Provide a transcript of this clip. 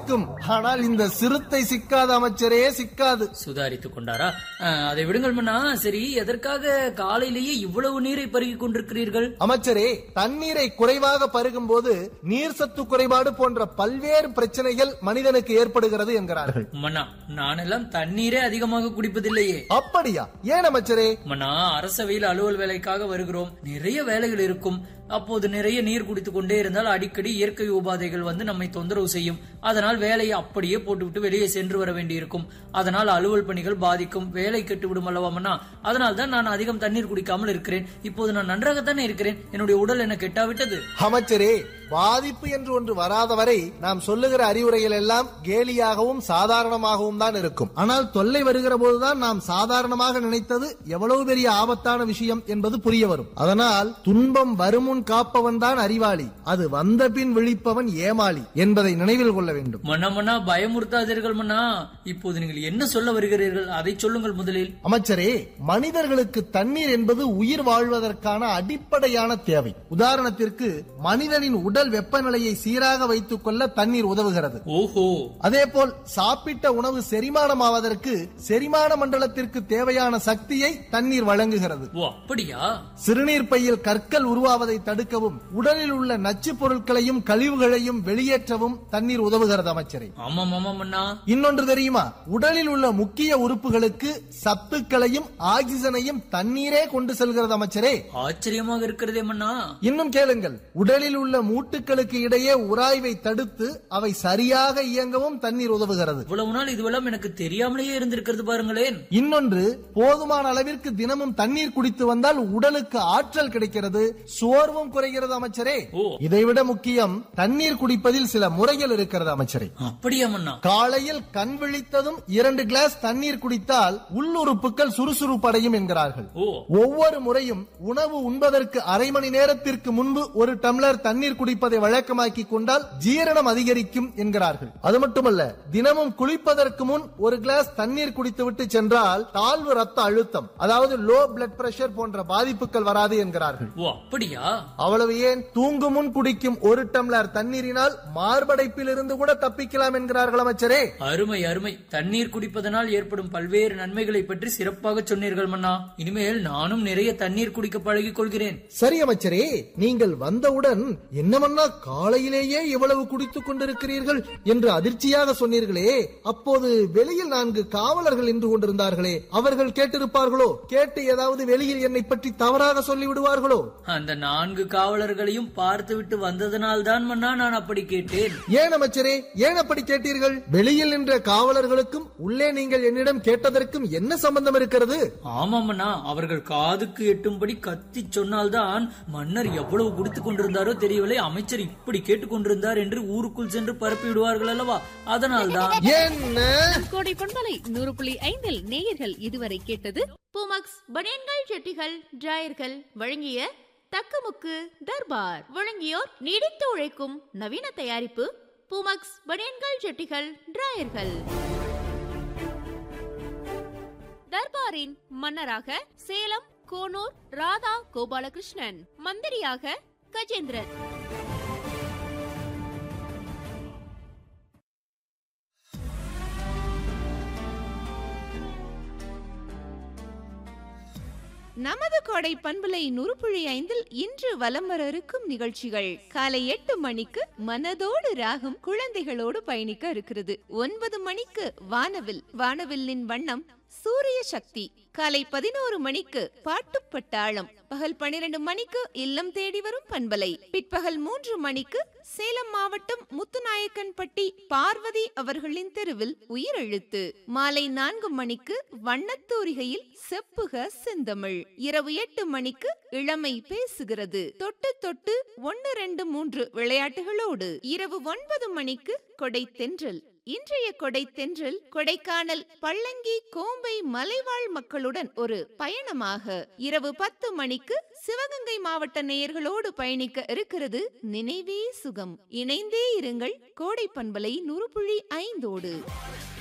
சிக்கும் ஆனால் இந்த சிறுத்தை சிக்காது அமைச்சரே சிக்காது சுதாரித்துக் கொண்டாரா ஆ, அதை விடுங்கள் மன்னா சரி எதற்காக காலையிலேயே இவ்வளவு நீரை பருகிக் கொண்டிருக்கிறீர்கள் அமைச்சரே தண்ணீரை குறைவாக பருகும் போது நீர் சத்து குறைபாடு போன்ற பல்வேறு பிரச்சனைகள் மனிதனுக்கு ஏற்படுகிறது என்கிறார்கள் மன்னா நானெல்லாம் தண்ணீரே அதிகமாக குடிப்பதில்லையே அப்படியா ஏன் அமைச்சரே மன்னா அரசவையில் அலுவல் வேலைக்காக வருகிறோம் நிறைய வேலைகள் இருக்கும் அப்போது நிறைய நீர் குடித்துக் கொண்டே இருந்தால் அடிக்கடி இயற்கை உபாதைகள் வந்து நம்மை தொந்தரவு செய்யும் அதனால் வேலையை அப்படியே போட்டுவிட்டு வெளியே சென்று வர வேண்டியிருக்கும் அதனால் அலுவல் பணிகள் பாதிக்கும் வேலை கெட்டுவிடும் அல்லவா மன்னா அதனால் தான் நான் அதிகம் தண்ணீர் குடிக்காமல் இருக்கிறேன் இப்போது நான் நன்றாகத்தானே இருக்கிறேன் என்னுடைய உடல் என்ன கெட்டாவிட்டது அமைச்சரே பாதிப்பு என்று ஒன்று வராத வரை நாம் சொல்லுகிற அறிவுரைகள் எல்லாம் கேலியாகவும் சாதாரணமாகவும் தான் இருக்கும் ஆனால் தொல்லை வருகிற போதுதான் நாம் சாதாரணமாக நினைத்தது எவ்வளவு பெரிய ஆபத்தான விஷயம் என்பது புரிய வரும் அதனால் துன்பம் வருமுன் காப்பவன் தான் அறிவாளி அது வந்த பின் விழிப்பவன் ஏமாளி என்பதை நினைவில் கொள்ள வேண்டும் மன்னா மன்னா பயமுறுத்தாதீர்கள் மன்னா இப்போது நீங்கள் என்ன சொல்ல வருகிறீர்கள் அதை சொல்லுங்கள் முதலில் அமைச்சரே மனிதர்களுக்கு தண்ணீர் என்பது உயிர் வாழ்வதற்கான அடிப்படையான தேவை உதாரணத்திற்கு மனிதனின் உடல் வெப்பநிலையை சீராக வைத்துக் கொள்ள தண்ணீர் உதவுகிறது ஓஹோ அதேபோல் சாப்பிட்ட உணவு செரிமானமாவதற்கு செரிமான மண்டலத்திற்கு தேவையான சக்தியை தண்ணீர் வழங்குகிறது ஓ அப்படியா சிறுநீர் பையில் கற்கள் உருவாவதை தடுக்கவும் உடலில் உள்ள நச்சுப் பொருட்களையும் கழிவுகளையும் வெளியேற்றவும் தண்ணீர் உதவுகிறது அமைச்சரே ஆமாம் ஆமாம் மன்னா இன்னொன்று தெரியுமா உடலில் உள்ள முக்கிய உறுப்புகளுக்கு சத்துக்களையும் ஆக்சிஜனையும் தண்ணீரே கொண்டு செல்கிறது அமைச்சரே ஆச்சரியமாக இருக்கிறதே மன்னா இன்னும் கேளுங்கள் உடலில் உள்ள மூட்டுகளுக்கு இடையே உராய்வை தடுத்து அவை சரியாக இயங்கவும் தண்ணீர் உதவுகிறது இவ்வளவு நாள் இதுவெல்லாம் எனக்கு தெரியாமலேயே இருந்திருக்கிறது பாருங்களேன் இன்னொன்று போதுமான அளவிற்கு தினமும் தண்ணீர் குடித்து வந்தால் உடலுக்கு ஆற்றல் கிடைக்கிறது சோர்வும் குறைகிறது அமைச்சரே ஓ. இதைவிட முக்கியம் தண்ணீர் குடிப்பதில் சில முறைகள் இருக்கிறது அமைச்சரே அப்படியா மன்னா காலையில் கண் விழித்ததும் இரண்டு கிளாஸ் தண்ணீர் குடித்தால் உள்ளுறுப்புகள் சுறுசுறுப்படையும் என்கிறார்கள் ஓ ஒவ்வொரு முறையும் உணவு உண்பதற்கு அரை மணி நேரத்திற்கு முன்பு ஒரு டம்ளர் தண்ணீர் குடிப்பதை வழக்கமாக்கி கொண்டால் ஜீரணம் அதிகரிக்கும் என்கிறார்கள் அது மட்டுமல்ல தினமும் குளிப்பதற்கு முன் ஒரு கிளாஸ் தண்ணீர் குடித்துவிட்டு சென்றால் தாழ்வு ரத்த அழுத்தம் அதாவது லோ பிளட் பிரஷர் போன்ற பாதிப்புகள் வராது என்கிறார்கள் ஓ அப்படியா அவ்வளவு ஏன் தூங்கும் முன் குடிக்கும் ஒரு டம்ளர் தண்ணீரினால் மார்படைப்பில் இருந்து கூட தப்பிக்கலாம் என்கிறார்கள் அமைச்சரே அருமை அருமை தண்ணீர் குடிப்பதனால் ஏற்படும் பல்வேறு நன்மைகளை பற்றி சிறப்பாக சொன்னீர்கள் மன்னா இனிமேல் நானும் நிறைய தண்ணீர் குடிக்க பழகிக் கொள்கிறேன் சரி அமைச்சரே நீங்கள் வந்தவுடன் என்னமன்னா காலையிலேயே இவ்வளவு குடித்துக் கொண்டிருக்கிறீர்கள் என்று அதிர்ச்சியாக சொன்னீர்களே அப்போது வெளியில் நான்கு காவலர்கள் நின்று கொண்டிருந்தார்களே அவர்கள் கேட்டிருப்பார்களோ கேட்டு ஏதாவது வெளியில் என்னை பற்றி தவறாக சொல்லி விடுவார்களோ அந்த நான்கு காவலர்களையும் பார்த்துவிட்டு வந்ததனால் தான் மன்னா நான் அப்படி கேட்டேன் ஏன் அமைச்சரே ஏன் அப்படி கேட்டீர்கள் வெளியில் நின்ற காவலர்களுக்கும் உள்ளே நீங்கள் என்னிடம் கேட்டதற்கும் என்ன சம்பந்தம் இருக்கிறது ஆமாம் மன்னா அவர்கள் காதுக்கு எட்டும்படி கத்தி சொன்னால்தான் மன்னர் எவ்வளவு குடித்துக் கொண்டிருந்தாரோ தெரியவில்லை அமைச்சர் இப்படி கேட்டுக் கொண்டிருந்தார் என்று ஊருக்குள் சென்று பரப்பி விடுவார்கள் அல்லவா அதனால்தான் என்ன கோடை பொன்மலை நூறு புள்ளி ஐந்தில் நேயர்கள் இதுவரை கேட்டது பூமக்ஸ் பனியன்கள் செட்டிகள் டிராயர்கள் வழங்கிய தக்கமுக்கு தர்பார் வழங்கியோர் நீடித்து உழைக்கும் நவீன தயாரிப்பு பூமக்ஸ் பனியன்கள் செட்டிகள் டிராயர்கள் தர்பாரின் மன்னராக சேலம் கோனூர் ராதா கோபாலகிருஷ்ணன் மந்திரியாக கஜேந்திரன் நமது கோடை பண்புலை நுறுப்புழி ஐந்தில் இன்று வலம் வர இருக்கும் நிகழ்ச்சிகள் காலை எட்டு மணிக்கு மனதோடு ராகம் குழந்தைகளோடு பயணிக்க இருக்கிறது ஒன்பது மணிக்கு வானவில் வானவில்லின் வண்ணம் சூரிய சக்தி காலை பதினோரு மணிக்கு பாட்டுப்பட்டாளம் பகல் பனிரெண்டு மணிக்கு இல்லம் தேடி வரும் பண்பலை பிற்பகல் மூன்று மணிக்கு சேலம் மாவட்டம் முத்துநாயக்கன்பட்டி பார்வதி அவர்களின் தெருவில் உயிரெழுத்து மாலை நான்கு மணிக்கு வண்ணத்தூரிகையில் செப்புக செந்தமிழ் இரவு எட்டு மணிக்கு இளமை பேசுகிறது தொட்டு தொட்டு ஒன்னு ரெண்டு மூன்று விளையாட்டுகளோடு இரவு ஒன்பது மணிக்கு கொடை தென்றல் இன்றைய கொடை தென்றல் கொடைக்கானல் பள்ளங்கி கோம்பை மலைவாழ் மக்களுடன் ஒரு பயணமாக இரவு பத்து மணிக்கு சிவகங்கை மாவட்ட நேயர்களோடு பயணிக்க இருக்கிறது நினைவே சுகம் இணைந்தே இருங்கள் கோடை பண்பலை நுறுப்புழி ஐந்தோடு